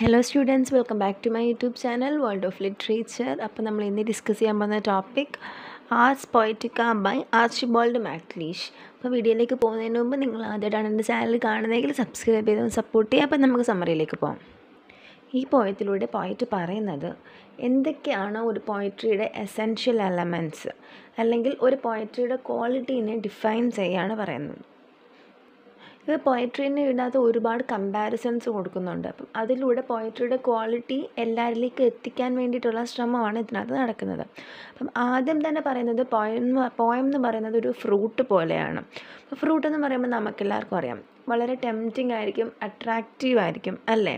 hello students welcome back to my YouTube channel world of literature അപ്പോൾ നമ്മൾ ഇന്ന് discuss ചെയ്യാൻ പോകുന്ന topic ars poetica by Archibald MacLeish അപ്പോൾ വീഡിയോയിലേക്ക് പോകുന്നതിന് മുമ്പ് നിങ്ങൾ ആദ്യമായിട്ടാണ് എൻ്റെ ചാനൽ കാണുന്നതെങ്കിൽ സബ്സ്ക്രൈബ് ചെയ്ത് സപ്പോർട്ട് ചെയ്യുക അപ്പോൾ നമുക്ക് സമ്മറിയിലേക്ക് പോകാം ഈ പോയത്തിലൂടെ പോയറ്റ് പറയുന്നത് എന്തൊക്കെയാണ് ഒരു പോയട്രിയുടെ എസെൻഷ്യൽ എലമെൻറ്റ്സ് അല്ലെങ്കിൽ ഒരു പോയട്രിയുടെ ക്വാളിറ്റീനെ ഡിഫൈൻ ചെയ്യാണ് പറയുന്നത് ഇത് പോയട്രീനെ ഇതിനകത്ത് ഒരുപാട് കമ്പാരിസൺസ് കൊടുക്കുന്നുണ്ട് അപ്പം അതിലൂടെ പോയട്രിയുടെ ക്വാളിറ്റി എല്ലാവരിലേക്കും എത്തിക്കാൻ വേണ്ടിയിട്ടുള്ള ശ്രമമാണ് ഇതിനകത്ത് നടക്കുന്നത് അപ്പം ആദ്യം തന്നെ പറയുന്നത് പോയം പോയം എന്ന് പറയുന്നത് ഒരു ഫ്രൂട്ട് പോലെയാണ് അപ്പോൾ ഫ്രൂട്ട് എന്ന് പറയുമ്പോൾ നമുക്കെല്ലാവർക്കും അറിയാം വളരെ ടെംപ്റ്റിംഗ് ആയിരിക്കും അട്രാക്റ്റീവ് ആയിരിക്കും അല്ലേ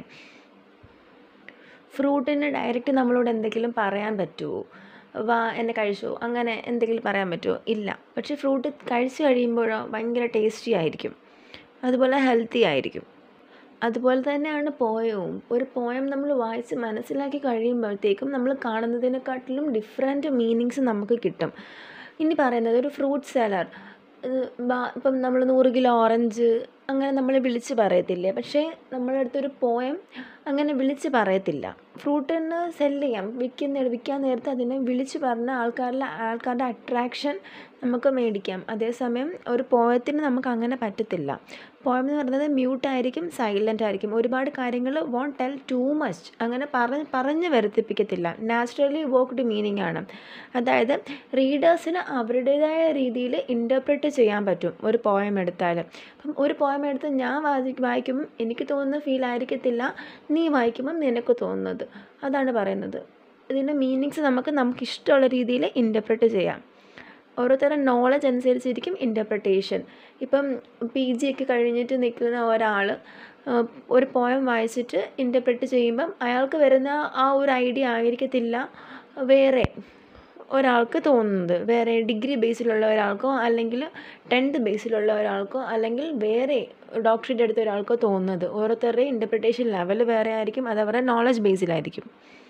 ഫ്രൂട്ടിന് ഡയറക്റ്റ് നമ്മളോട് എന്തെങ്കിലും പറയാൻ പറ്റുമോ വാ എന്നെ കഴിച്ചോ അങ്ങനെ എന്തെങ്കിലും പറയാൻ പറ്റുമോ ഇല്ല പക്ഷേ ഫ്രൂട്ട് കഴിച്ചു കഴിയുമ്പോഴോ ഭയങ്കര ടേസ്റ്റി ആയിരിക്കും അതുപോലെ ഹെൽത്തി ആയിരിക്കും അതുപോലെ തന്നെയാണ് പോയവും ഒരു പോയം നമ്മൾ വായിച്ച് മനസ്സിലാക്കി കഴിയുമ്പോഴത്തേക്കും നമ്മൾ കാണുന്നതിനെക്കാട്ടിലും ഡിഫറെൻറ്റ് മീനിങ്സ് നമുക്ക് കിട്ടും ഇനി പറയുന്നത് ഒരു ഫ്രൂട്ട് സെലർ ഇപ്പം നമ്മൾ നൂറ് കിലോ ഓറഞ്ച് അങ്ങനെ നമ്മൾ വിളിച്ച് പറയത്തില്ലേ പക്ഷേ നമ്മളെ അടുത്തൊരു പോയം അങ്ങനെ വിളിച്ച് പറയത്തില്ല ഫ്രൂട്ടിന് സെല്ല് ചെയ്യാം വിൽക്കുന്ന വിൽക്കാൻ നേരത്തെ അതിനെ വിളിച്ച് പറഞ്ഞ ആൾക്കാരിലെ ആൾക്കാരുടെ അട്രാക്ഷൻ നമുക്ക് മേടിക്കാം അതേസമയം ഒരു പോയത്തിന് നമുക്ക് അങ്ങനെ പറ്റത്തില്ല പോയം എന്ന് പറയുന്നത് മ്യൂട്ടായിരിക്കും സൈലൻ്റ് ആയിരിക്കും ഒരുപാട് കാര്യങ്ങൾ വോൺ ടെൽ ടു മച്ച് അങ്ങനെ പറഞ്ഞ് പറഞ്ഞ് വരുത്തിപ്പിക്കത്തില്ല നാച്ചുറലി വോക്ക്ഡ് മീനിങ് ആണ് അതായത് റീഡേഴ്സിന് അവരുടേതായ രീതിയിൽ ഇൻ്റർപ്രറ്റ് ചെയ്യാൻ പറ്റും ഒരു പോയം എടുത്താൽ അപ്പം ഒരു പോയം എടുത്ത് ഞാൻ വായി വായിക്കുമ്പം എനിക്ക് തോന്നുന്ന ഫീൽ ആയിരിക്കത്തില്ല നീ വായിക്കുമ്പം നിനക്ക് തോന്നുന്നത് അതാണ് പറയുന്നത് ഇതിൻ്റെ മീനിങ്സ് നമുക്ക് നമുക്ക് ഇഷ്ടമുള്ള രീതിയിൽ ഇൻ്റർപ്രറ്റ് ചെയ്യാം ഓരോരുത്തരുടെ നോളജ് അനുസരിച്ചിരിക്കും ഇൻ്റർപ്രിട്ടേഷൻ ഇപ്പം പി ജി ഒക്കെ കഴിഞ്ഞിട്ട് നിൽക്കുന്ന ഒരാൾ ഒരു പോയം വായിച്ചിട്ട് ഇൻ്റർപ്രറ്റ് ചെയ്യുമ്പം അയാൾക്ക് വരുന്ന ആ ഒരു ഐഡിയ ആയിരിക്കത്തില്ല വേറെ ഒരാൾക്ക് തോന്നുന്നത് വേറെ ഡിഗ്രി ബേസിലുള്ള ഒരാൾക്കോ അല്ലെങ്കിൽ ടെൻത്ത് ബേസിലുള്ള ഒരാൾക്കോ അല്ലെങ്കിൽ വേറെ ഡോക്ടറേറ്റ് എടുത്ത ഒരാൾക്കോ തോന്നുന്നത് ഓരോരുത്തരുടെയും ഇൻ്റർപ്രിട്ടേഷൻ ലെവൽ വേറെ ആയിരിക്കും അത് അവരുടെ നോളജ് ബേസിലായിരിക്കും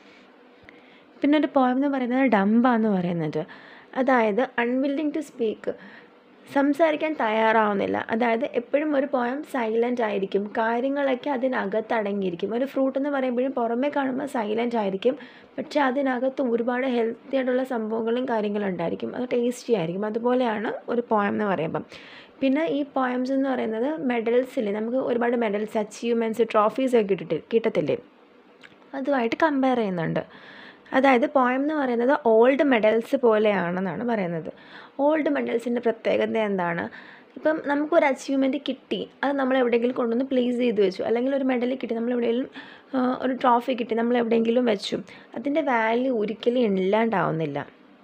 പിന്നെ ഒരു പോയം എന്ന് പറയുന്നത് ഡംബാന്ന് പറയുന്നത് അതായത് അൺവില്ലിങ് ടു സ്പീക്ക് സംസാരിക്കാൻ തയ്യാറാവുന്നില്ല അതായത് എപ്പോഴും ഒരു പോയം സൈലൻ്റ് ആയിരിക്കും കാര്യങ്ങളൊക്കെ അതിനകത്ത് അടങ്ങിയിരിക്കും ഒരു ഫ്രൂട്ട് എന്ന് പറയുമ്പോഴും പുറമേ കാണുമ്പോൾ സൈലൻ്റ് ആയിരിക്കും പക്ഷേ അതിനകത്ത് ഒരുപാട് ഹെൽത്തി ആയിട്ടുള്ള സംഭവങ്ങളും കാര്യങ്ങളും ഉണ്ടായിരിക്കും അത് ടേസ്റ്റി ആയിരിക്കും അതുപോലെയാണ് ഒരു പോയം എന്ന് പറയുമ്പം പിന്നെ ഈ പോയംസ് എന്ന് പറയുന്നത് മെഡൽസിൽ നമുക്ക് ഒരുപാട് മെഡൽസ് അച്ചീവ്മെൻറ്റ്സ് ട്രോഫീസ് ഒക്കെ കിട്ടിട്ട് കിട്ടത്തില്ലേ അതുമായിട്ട് കമ്പയർ ചെയ്യുന്നുണ്ട് അതായത് പോയം എന്ന് പറയുന്നത് ഓൾഡ് മെഡൽസ് പോലെയാണെന്നാണ് പറയുന്നത് ഓൾഡ് മെഡൽസിൻ്റെ പ്രത്യേകത എന്താണ് ഇപ്പം നമുക്കൊരു അച്ചീവ്മെൻറ്റ് കിട്ടി അത് നമ്മൾ എവിടെയെങ്കിലും കൊണ്ടുവന്ന് പ്ലേസ് ചെയ്ത് വെച്ചു അല്ലെങ്കിൽ ഒരു മെഡൽ കിട്ടി നമ്മൾ എവിടെയെങ്കിലും ഒരു ട്രോഫി കിട്ടി നമ്മൾ എവിടെയെങ്കിലും വെച്ചു അതിൻ്റെ വാല്യൂ ഒരിക്കലും ഇല്ലാണ്ടാവുന്നില്ല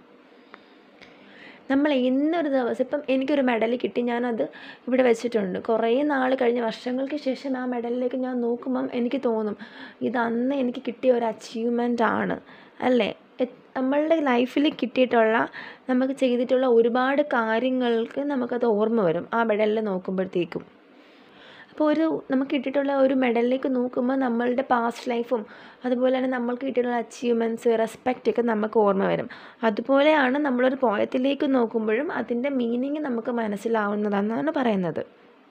നമ്മൾ ഇന്നൊരു ദിവസം ഇപ്പം എനിക്കൊരു മെഡൽ കിട്ടി ഞാനത് ഇവിടെ വെച്ചിട്ടുണ്ട് കുറേ നാൾ കഴിഞ്ഞ വർഷങ്ങൾക്ക് ശേഷം ആ മെഡലിലേക്ക് ഞാൻ നോക്കുമ്പം എനിക്ക് തോന്നും ഇത് അന്ന് എനിക്ക് കിട്ടിയ ഒരു അച്ചീവ്മെൻ്റ് ആണ് അല്ലേ നമ്മളുടെ ലൈഫിൽ കിട്ടിയിട്ടുള്ള നമുക്ക് ചെയ്തിട്ടുള്ള ഒരുപാട് കാര്യങ്ങൾക്ക് നമുക്കത് ഓർമ്മ വരും ആ മെഡലിൽ നോക്കുമ്പോഴത്തേക്കും അപ്പോൾ ഒരു നമുക്ക് കിട്ടിയിട്ടുള്ള ഒരു മെഡലിലേക്ക് നോക്കുമ്പോൾ നമ്മളുടെ പാസ്റ്റ് ലൈഫും അതുപോലെ തന്നെ നമ്മൾക്ക് കിട്ടിയിട്ടുള്ള അച്ചീവ്മെൻറ്റ്സ് റെസ്പെക്റ്റ് ഒക്കെ നമുക്ക് ഓർമ്മ വരും അതുപോലെയാണ് നമ്മളൊരു പോയത്തിലേക്ക് നോക്കുമ്പോഴും അതിൻ്റെ മീനിങ് നമുക്ക് മനസ്സിലാവുന്നതെന്നാണ് പറയുന്നത്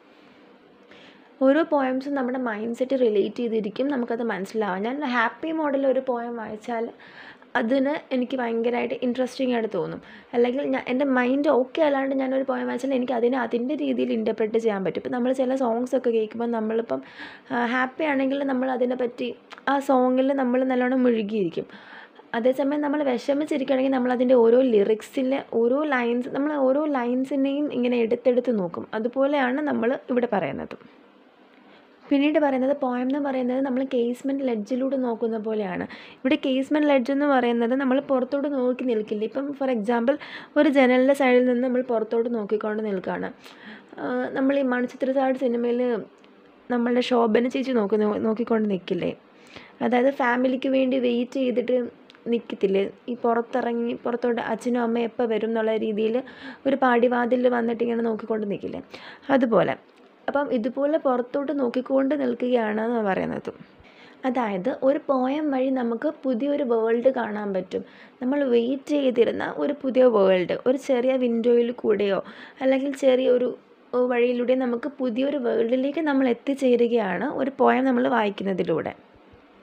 ഓരോ പോയംസും നമ്മുടെ മൈൻഡ് സെറ്റ് റിലേറ്റ് ചെയ്തിരിക്കും നമുക്കത് മനസ്സിലാവും ഞാൻ ഹാപ്പി മോഡൽ ഒരു പോയം വായിച്ചാൽ അതിന് എനിക്ക് ഭയങ്കരമായിട്ട് ഇൻട്രസ്റ്റിംഗ് ആയിട്ട് തോന്നും അല്ലെങ്കിൽ ഞാൻ എൻ്റെ മൈൻഡ് ഓക്കെ അല്ലാണ്ട് ഞാനൊരു പോയം വായിച്ചാൽ എനിക്ക് അതിനെ അതിൻ്റെ രീതിയിൽ ഇൻ്റർപ്രറ്റ് ചെയ്യാൻ പറ്റും ഇപ്പം നമ്മൾ ചില സോങ്സ് ഒക്കെ കേൾക്കുമ്പോൾ നമ്മളിപ്പം ഹാപ്പി ആണെങ്കിൽ നമ്മൾ അതിനെപ്പറ്റി ആ സോങ്ങിൽ നമ്മൾ നല്ലോണം മുഴുകിയിരിക്കും അതേസമയം നമ്മൾ വിഷമിച്ചിരിക്കുകയാണെങ്കിൽ നമ്മൾ അതിൻ്റെ ഓരോ ലിറിക്സിലെ ഓരോ ലൈൻസ് നമ്മൾ ഓരോ ലൈൻസിനെയും ഇങ്ങനെ എടുത്തെടുത്ത് നോക്കും അതുപോലെയാണ് നമ്മൾ ഇവിടെ പറയുന്നത് പിന്നീട് പറയുന്നത് പോയം എന്ന് പറയുന്നത് നമ്മൾ കേസ്മെൻറ്റ് ലെഡ്ജിലൂടെ നോക്കുന്ന പോലെയാണ് ഇവിടെ കേസ്മെൻറ്റ് ലെഡ്ജ് എന്ന് പറയുന്നത് നമ്മൾ പുറത്തോട്ട് നോക്കി നിൽക്കില്ല ഇപ്പം ഫോർ എക്സാമ്പിൾ ഒരു ജനലിൻ്റെ സൈഡിൽ നിന്ന് നമ്മൾ പുറത്തോട്ട് നോക്കിക്കൊണ്ട് നിൽക്കുകയാണ് നമ്മൾ ഈ മണിച്ചിത്രസാട് സിനിമയിൽ നമ്മളുടെ ശോഭന ചേച്ചി നോക്കി നോക്കിക്കൊണ്ട് നിൽക്കില്ലേ അതായത് ഫാമിലിക്ക് വേണ്ടി വെയിറ്റ് ചെയ്തിട്ട് നിൽക്കത്തില്ലേ ഈ പുറത്തിറങ്ങി പുറത്തോട്ട് അച്ഛനും അമ്മയും എപ്പോൾ വരും എന്നുള്ള രീതിയിൽ ഒരു പാടിവാതിൽ വന്നിട്ട് ഇങ്ങനെ നോക്കിക്കൊണ്ട് നിൽക്കില്ലേ അതുപോലെ അപ്പം ഇതുപോലെ പുറത്തോട്ട് നോക്കിക്കൊണ്ട് നിൽക്കുകയാണെന്ന് പറയുന്നത് അതായത് ഒരു പോയം വഴി നമുക്ക് പുതിയൊരു വേൾഡ് കാണാൻ പറ്റും നമ്മൾ വെയിറ്റ് ചെയ്തിരുന്ന ഒരു പുതിയ വേൾഡ് ഒരു ചെറിയ വിൻഡോയിൽ കൂടെയോ അല്ലെങ്കിൽ ചെറിയൊരു വഴിയിലൂടെ നമുക്ക് പുതിയൊരു വേൾഡിലേക്ക് നമ്മൾ എത്തിച്ചേരുകയാണ് ഒരു പോയം നമ്മൾ വായിക്കുന്നതിലൂടെ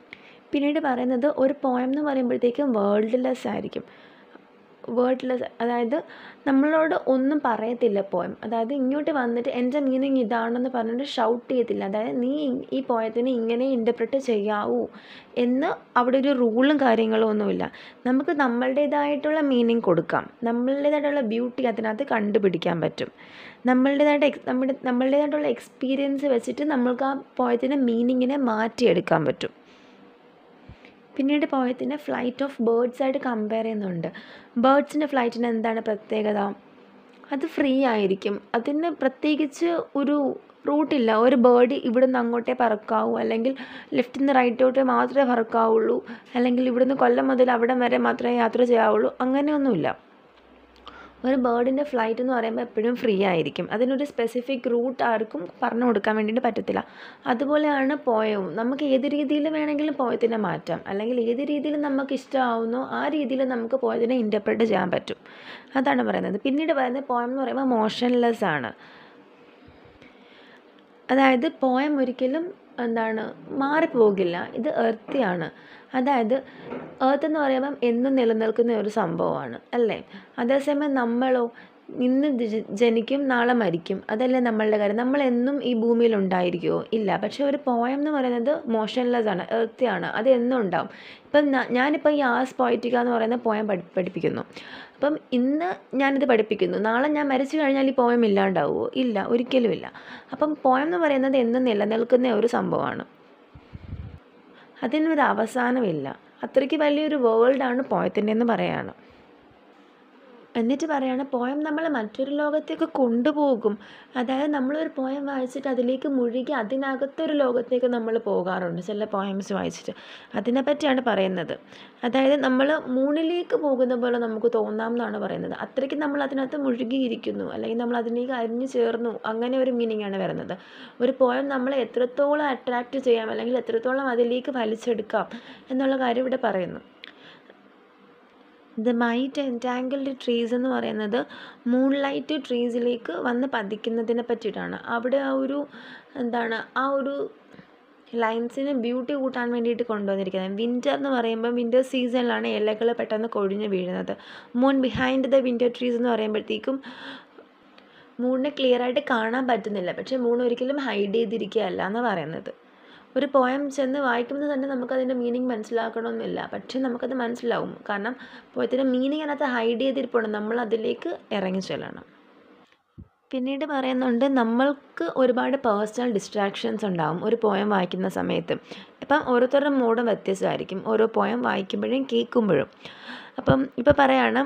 പിന്നീട് പറയുന്നത് ഒരു പോയം എന്ന് പറയുമ്പോഴത്തേക്കും വേൾഡ്ലെസ് ആയിരിക്കും വേർഡ്ലെസ് അതായത് നമ്മളോട് ഒന്നും പറയത്തില്ല പോയം അതായത് ഇങ്ങോട്ട് വന്നിട്ട് എൻ്റെ മീനിങ് ഇതാണെന്ന് പറഞ്ഞിട്ട് ഷൗട്ട് ചെയ്യത്തില്ല അതായത് നീ ഈ പോയത്തിനെ ഇങ്ങനെ ഇൻ്റർപ്രറ്റ് ചെയ്യാവൂ എന്ന് അവിടെ ഒരു റൂളും കാര്യങ്ങളും ഒന്നുമില്ല നമുക്ക് നമ്മളുടേതായിട്ടുള്ള മീനിങ് കൊടുക്കാം നമ്മളുടേതായിട്ടുള്ള ബ്യൂട്ടി അതിനകത്ത് കണ്ടുപിടിക്കാൻ പറ്റും നമ്മളുടേതായിട്ട് എക്സ് നമ്മുടെ നമ്മളുടേതായിട്ടുള്ള എക്സ്പീരിയൻസ് വെച്ചിട്ട് നമ്മൾക്ക് ആ പോയത്തിൻ്റെ മീനിങ്ങിനെ മാറ്റിയെടുക്കാൻ പറ്റും പിന്നീട് പോയത്തിനെ ഫ്ലൈറ്റ് ഓഫ് ബേർഡ്സ് ആയിട്ട് കമ്പയർ ചെയ്യുന്നുണ്ട് ബേർഡ്സിൻ്റെ ഫ്ലൈറ്റിന് എന്താണ് പ്രത്യേകത അത് ഫ്രീ ആയിരിക്കും അതിന് പ്രത്യേകിച്ച് ഒരു റൂട്ടില്ല ഒരു ബേർഡ് ഇവിടെ നിന്ന് അങ്ങോട്ടേ പറക്കാവൂ അല്ലെങ്കിൽ ലെഫ്റ്റിൽ നിന്ന് റൈറ്റോട്ട് മാത്രമേ പറക്കാവുള്ളൂ അല്ലെങ്കിൽ ഇവിടുന്ന് കൊല്ലം മുതൽ അവിടം വരെ മാത്രമേ യാത്ര ചെയ്യാവുള്ളൂ അങ്ങനെയൊന്നുമില്ല ഒരു ബേർഡിൻ്റെ ഫ്ലൈറ്റ് എന്ന് പറയുമ്പോൾ എപ്പോഴും ഫ്രീ ആയിരിക്കും അതിനൊരു സ്പെസിഫിക് റൂട്ട് ആർക്കും പറഞ്ഞു കൊടുക്കാൻ വേണ്ടിയിട്ട് പറ്റത്തില്ല അതുപോലെയാണ് പോയവും നമുക്ക് ഏത് രീതിയിൽ വേണമെങ്കിലും പോയത്തിനെ മാറ്റാം അല്ലെങ്കിൽ ഏത് രീതിയിൽ നമുക്ക് ഇഷ്ടമാവുന്നോ ആ രീതിയിൽ നമുക്ക് പോയതിനെ ഇൻ്റർപ്രറ്റ് ചെയ്യാൻ പറ്റും അതാണ് പറയുന്നത് പിന്നീട് പറയുന്നത് പോയം എന്ന് പറയുമ്പോൾ മോഷൻലെസ് ആണ് അതായത് പോയം ഒരിക്കലും എന്താണ് മാറിപ്പോകില്ല ഇത് എർത്തിയാണ് അതായത് ഏർത്ത് എന്ന് പറയുമ്പം എന്നും നിലനിൽക്കുന്ന ഒരു സംഭവമാണ് അല്ലേ അതേസമയം നമ്മളോ ഇന്ന് ജ- ജനിക്കും നാളെ മരിക്കും അതല്ലേ നമ്മളുടെ കാര്യം നമ്മൾ എന്നും ഈ ഭൂമിയിൽ ഉണ്ടായിരിക്കുമോ ഇല്ല പക്ഷെ ഒരു പോയം എന്ന് പറയുന്നത് മോഷൻലെസ് ആണ് എർത്തിയാണ് അത് എന്നും ഉണ്ടാവും ഇപ്പം ഞാ- ഞാനിപ്പോൾ ഈ ആസ് പോയിറ്റിക്ക എന്ന് പറയുന്ന പോയം പഠി പഠിപ്പിക്കുന്നു അപ്പം ഇന്ന് ഞാനിത് പഠിപ്പിക്കുന്നു നാളെ ഞാൻ മരിച്ചു കഴിഞ്ഞാൽ ഈ പോയം ഇല്ലാണ്ടാവുമോ ഇല്ല ഒരിക്കലും ഇല്ല അപ്പം പോയം എന്ന് പറയുന്നത് എന്നും നിലനിൽക്കുന്ന ഒരു സംഭവമാണ് അതിനൊരു അവസാനമില്ല അത്രയ്ക്ക് വലിയൊരു വേൾഡാണ് പോയത്തിൻ്റെ എന്ന് പറയാണ് എന്നിട്ട് പറയാണ് പോയം നമ്മളെ മറ്റൊരു ലോകത്തേക്ക് കൊണ്ടുപോകും അതായത് നമ്മളൊരു പോയം വായിച്ചിട്ട് അതിലേക്ക് മുഴുകി അതിനകത്തൊരു ലോകത്തേക്ക് നമ്മൾ പോകാറുണ്ട് ചില പോയംസ് വായിച്ചിട്ട് അതിനെപ്പറ്റിയാണ് പറയുന്നത് അതായത് നമ്മൾ മൂണിലേക്ക് പോകുന്ന പോലെ നമുക്ക് തോന്നാം എന്നാണ് പറയുന്നത് അത്രയ്ക്ക് നമ്മൾ അതിനകത്ത് മുഴുകിയിരിക്കുന്നു അല്ലെങ്കിൽ നമ്മൾ അതിലേക്ക് അരിഞ്ഞു ചേർന്നു അങ്ങനെ ഒരു മീനിങ് ആണ് വരുന്നത് ഒരു പോയം നമ്മളെ എത്രത്തോളം അട്രാക്റ്റ് ചെയ്യാം അല്ലെങ്കിൽ എത്രത്തോളം അതിലേക്ക് വലിച്ചെടുക്കാം എന്നുള്ള കാര്യം ഇവിടെ പറയുന്നു ദ മൈറ്റ് എൻറ്റാങ്കിൾഡ് ട്രീസ് എന്ന് പറയുന്നത് മൂൺലൈറ്റ് ട്രീസിലേക്ക് വന്ന് പതിക്കുന്നതിനെ പറ്റിയിട്ടാണ് അവിടെ ആ ഒരു എന്താണ് ആ ഒരു ലൈൻസിന് ബ്യൂട്ടി കൂട്ടാൻ വേണ്ടിയിട്ട് കൊണ്ടുവന്നിരിക്കുന്നത് വിൻ്റർ എന്ന് പറയുമ്പോൾ വിൻ്റർ സീസണിലാണ് ഇലകൾ പെട്ടെന്ന് കൊഴിഞ്ഞ് വീഴുന്നത് moon behind the winter trees എന്ന് പറയുമ്പോഴത്തേക്കും മൂണിനെ ക്ലിയർ ആയിട്ട് കാണാൻ പറ്റുന്നില്ല പക്ഷേ മൂൺ ഒരിക്കലും ഹൈഡ് ചെയ്തിരിക്കുകയല്ല എന്ന് പറയുന്നത് ഒരു പോയം ചെന്ന് വായിക്കുമ്പോൾ തന്നെ നമുക്കതിൻ്റെ മീനിങ് മനസ്സിലാക്കണമെന്നില്ല പക്ഷേ നമുക്കത് മനസ്സിലാവും കാരണം പോയത്തിൻ്റെ മീനിങ് അതിനകത്ത് ഹൈഡ് ചെയ്തിരിപ്പുണ്ട് നമ്മൾ അതിലേക്ക് ഇറങ്ങി ചെല്ലണം പിന്നീട് പറയുന്നുണ്ട് നമ്മൾക്ക് ഒരുപാട് പേഴ്സണൽ ഡിസ്ട്രാക്ഷൻസ് ഉണ്ടാവും ഒരു പോയം വായിക്കുന്ന സമയത്ത് ഇപ്പം ഓരോരുത്തരുടെ മൂഡും വ്യത്യസ്തമായിരിക്കും ഓരോ പോയം വായിക്കുമ്പോഴും കേൾക്കുമ്പോഴും അപ്പം ഇപ്പം പറയാണ്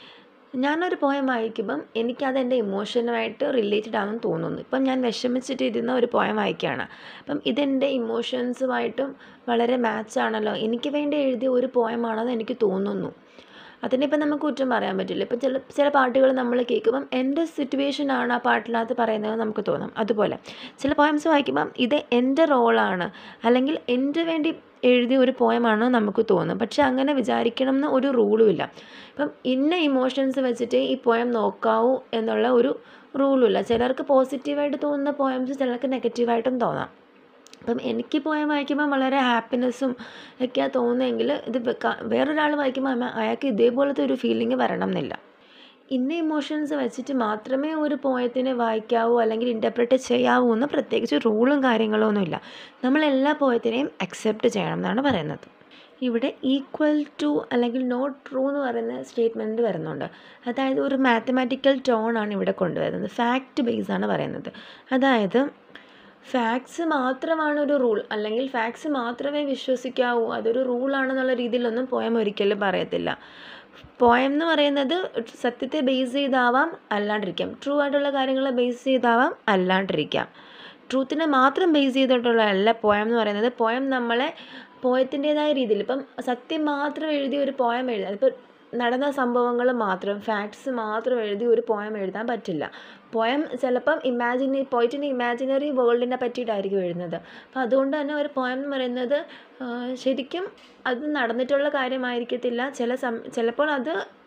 ഞാനൊരു പോയം വായിക്കുമ്പം എനിക്കത് എൻ്റെ ഇമോഷനുമായിട്ട് റിലേറ്റഡ് ആണെന്ന് തോന്നുന്നു ഇപ്പം ഞാൻ വിഷമിച്ചിട്ടിരുന്ന ഒരു പോയം വായിക്കുകയാണ് അപ്പം ഇതെൻ്റെ ഇമോഷൻസുമായിട്ടും വളരെ മാച്ച് ആണല്ലോ എനിക്ക് വേണ്ടി എഴുതിയ ഒരു പോയമാണെന്ന് എനിക്ക് തോന്നുന്നു അതിനിപ്പം നമുക്ക് കുറ്റം പറയാൻ പറ്റില്ല ഇപ്പം ചില ചില പാട്ടുകൾ നമ്മൾ കേൾക്കുമ്പം എൻ്റെ സിറ്റുവേഷനാണ് ആ പാട്ടിനകത്ത് പറയുന്നത് നമുക്ക് തോന്നും അതുപോലെ ചില പോയംസ് വായിക്കുമ്പം ഇത് എൻ്റെ റോളാണ് അല്ലെങ്കിൽ എൻ്റെ വേണ്ടി എഴുതിയ ഒരു പോയമാണ് നമുക്ക് തോന്നും പക്ഷെ അങ്ങനെ വിചാരിക്കണം എന്ന് ഒരു റൂളും ഇല്ല ഇപ്പം ഇന്ന ഇമോഷൻസ് വെച്ചിട്ട് ഈ പോയം നോക്കാവൂ എന്നുള്ള ഒരു റൂളുമില്ല ചിലർക്ക് പോസിറ്റീവായിട്ട് തോന്നുന്ന പോയംസ് ചിലർക്ക് നെഗറ്റീവായിട്ടും തോന്നാം അപ്പം എനിക്ക് പോയം വായിക്കുമ്പോൾ വളരെ ഹാപ്പിനെസ്സും ഒക്കെയാണ് തോന്നുന്നതെങ്കിൽ ഇത് വെ- ക- വേറൊരാൾ വായിക്കുമ്പോൾ അമ്മ അയാൾക്ക് ഇതേപോലത്തെ ഒരു ഫീലിംഗ് വരണം എന്നില്ല ഇന്ന ഇമോഷൻസ് വെച്ചിട്ട് മാത്രമേ ഒരു പോയത്തിനെ വായിക്കാവൂ അല്ലെങ്കിൽ ഇൻ്റർപ്രറ്റ് ചെയ്യാവൂ എന്ന് പ്രത്യേകിച്ച് റൂളും കാര്യങ്ങളും ഒന്നുമില്ല നമ്മൾ എല്ലാ പോയത്തിനെയും അക്സെപ്റ്റ് ചെയ്യണം എന്നാണ് പറയുന്നത് ഇവിടെ ഈക്വൽ ടു അല്ലെങ്കിൽ നോട്ട് ട്രൂ എന്ന് പറയുന്ന സ്റ്റേറ്റ്മെൻറ്റ് വരുന്നുണ്ട് അതായത് ഒരു മാത്തമാറ്റിക്കൽ ടോണാണ് ഇവിടെ കൊണ്ടുവരുന്നത് ഫാക്റ്റ് ബേസ് ആണ് പറയുന്നത് അതായത് ഫാക്ട്സ് മാത്രമാണ് ഒരു റൂൾ അല്ലെങ്കിൽ ഫാക്ട്സ് മാത്രമേ വിശ്വസിക്കാവൂ അതൊരു റൂളാണെന്നുള്ള രീതിയിലൊന്നും പോയം ഒരിക്കലും പറയത്തില്ല പോയം എന്ന് പറയുന്നത് സത്യത്തെ ബേസ് ചെയ്താവാം അല്ലാണ്ടിരിക്കാം ട്രൂ ആയിട്ടുള്ള കാര്യങ്ങളെ ബേസ് ചെയ്താവാം അല്ലാണ്ടിരിക്കാം ട്രൂത്തിനെ മാത്രം ബേസ് ചെയ്തിട്ടുള്ള അല്ല പോയം എന്ന് പറയുന്നത് പോയം നമ്മളെ പോയത്തിൻ്റെതായ രീതിയിൽ ഇപ്പം സത്യം മാത്രം എഴുതിയ ഒരു പോയം എഴുതാം ഇപ്പോൾ നടന്ന സംഭവങ്ങൾ മാത്രം ഫാക്ട്സ് മാത്രം എഴുതി ഒരു പോയം എഴുതാൻ പറ്റില്ല പോയം ചിലപ്പം ഇമാജിനി പോയിട്ടിൻ്റെ ഇമാജിനറി വേൾഡിനെ പറ്റിയിട്ടായിരിക്കും എഴുതുന്നത് അപ്പോൾ അതുകൊണ്ട് തന്നെ ഒരു പോയം എന്ന് പറയുന്നത് ആ, ശരിക്കും അത് നടന്നിട്ടുള്ള കാര്യമായിരിക്കത്തില്ല ചില സം ചിലപ്പോൾ അത്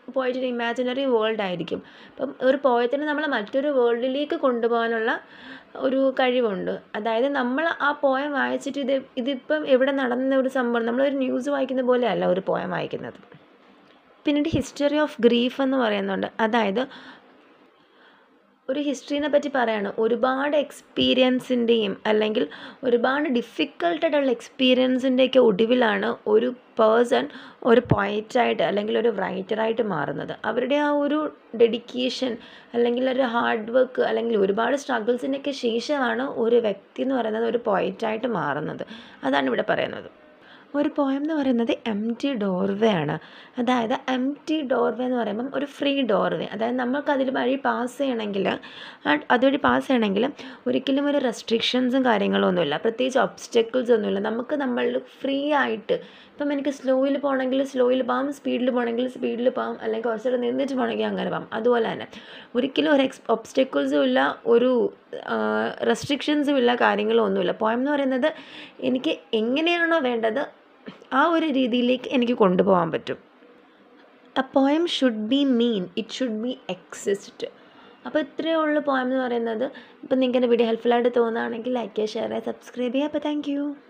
പോയിട്ടൊരു ഇമാജിനറി വേൾഡ് ആയിരിക്കും അപ്പം ഒരു പോയത്തിനെ നമ്മൾ മറ്റൊരു വേൾഡിലേക്ക് കൊണ്ടുപോകാനുള്ള ഒരു കഴിവുണ്ട് അതായത് നമ്മൾ ആ പോയം വായിച്ചിട്ട് ഇത് ഇതിപ്പം എവിടെ നടന്ന ഒരു സംഭവം നമ്മളൊരു ന്യൂസ് വായിക്കുന്ന പോലെയല്ല ഒരു പോയം വായിക്കുന്നത് പിന്നീട് ഹിസ്റ്ററി ഓഫ് ഗ്രീഫ് എന്ന് പറയുന്നുണ്ട് അതായത് ഒരു ഹിസ്റ്ററീനെ പറ്റി പറയാണ് ഒരുപാട് എക്സ്പീരിയൻസിൻ്റെയും അല്ലെങ്കിൽ ഒരുപാട് ഡിഫിക്കൽട്ടായിട്ടുള്ള എക്സ്പീരിയൻസിൻ്റെയൊക്കെ ഒടുവിലാണ് ഒരു പേഴ്സൺ ഒരു പോയറ്റായിട്ട് അല്ലെങ്കിൽ ഒരു റൈറ്ററായിട്ട് മാറുന്നത് അവരുടെ ആ ഒരു ഡെഡിക്കേഷൻ അല്ലെങ്കിൽ ഒരു ഹാർഡ് വർക്ക് അല്ലെങ്കിൽ ഒരുപാട് സ്ട്രഗിൾസിൻ്റെയൊക്കെ ശേഷമാണ് ഒരു വ്യക്തി എന്ന് പറയുന്നത് ഒരു പോയറ്റായിട്ട് മാറുന്നത് അതാണ് ഇവിടെ പറയുന്നത് ഒരു പോയം എന്ന് പറയുന്നത് എം ടി ഡോർവേ ആണ് അതായത് എം ടി ഡോർവേ എന്ന് പറയുമ്പം ഒരു ഫ്രീ ഡോർവേ അതായത് നമുക്ക് അതിൽ വഴി പാസ് ചെയ്യണമെങ്കിൽ അതുവഴി പാസ് ചെയ്യണമെങ്കിൽ ഒരിക്കലും ഒരു റെസ്ട്രിക്ഷൻസും കാര്യങ്ങളും ഒന്നുമില്ല പ്രത്യേകിച്ച് ഒബ്സ്റ്റക്കിൾസ് ഒന്നുമില്ല നമുക്ക് നമ്മൾ ഫ്രീ ആയിട്ട് ഇപ്പം എനിക്ക് സ്ലോയിൽ പോകണമെങ്കിൽ സ്ലോയിൽ പോകാം സ്പീഡിൽ പോകണമെങ്കിൽ സ്പീഡിൽ പോകാം അല്ലെങ്കിൽ കുറച്ചുകൂടെ നിന്നിട്ട് പോകണമെങ്കിൽ അങ്ങനെ പോകാം അതുപോലെ തന്നെ ഒരിക്കലും ഒരു എക്സ് ഒബ്സ്റ്റക്കിൾസും ഇല്ല ഒരു റെസ്ട്രിക്ഷൻസും ഇല്ല കാര്യങ്ങളും ഒന്നുമില്ല പോയം എന്ന് പറയുന്നത് എനിക്ക് എങ്ങനെയാണോ വേണ്ടത് ആ ഒരു രീതിയിലേക്ക് എനിക്ക് കൊണ്ടുപോകാൻ പറ്റും a poem should be mean it should be exist അപ്പോൾ ഇത്രയേ ഉള്ളൂ പോയം എന്ന് പറയുന്നത് ഇപ്പം നിങ്ങൾക്ക് എൻ്റെ വീഡിയോ ഹെൽപ്ഫുള്ളായിട്ട് തോന്നുകയാണെങ്കിൽ ലൈക്ക് ചെയ്യുക ഷെയർ ചെയ്യുക സബ്സ്ക്രൈബ് ചെയ്യുക അപ്പോൾ താങ്ക് യു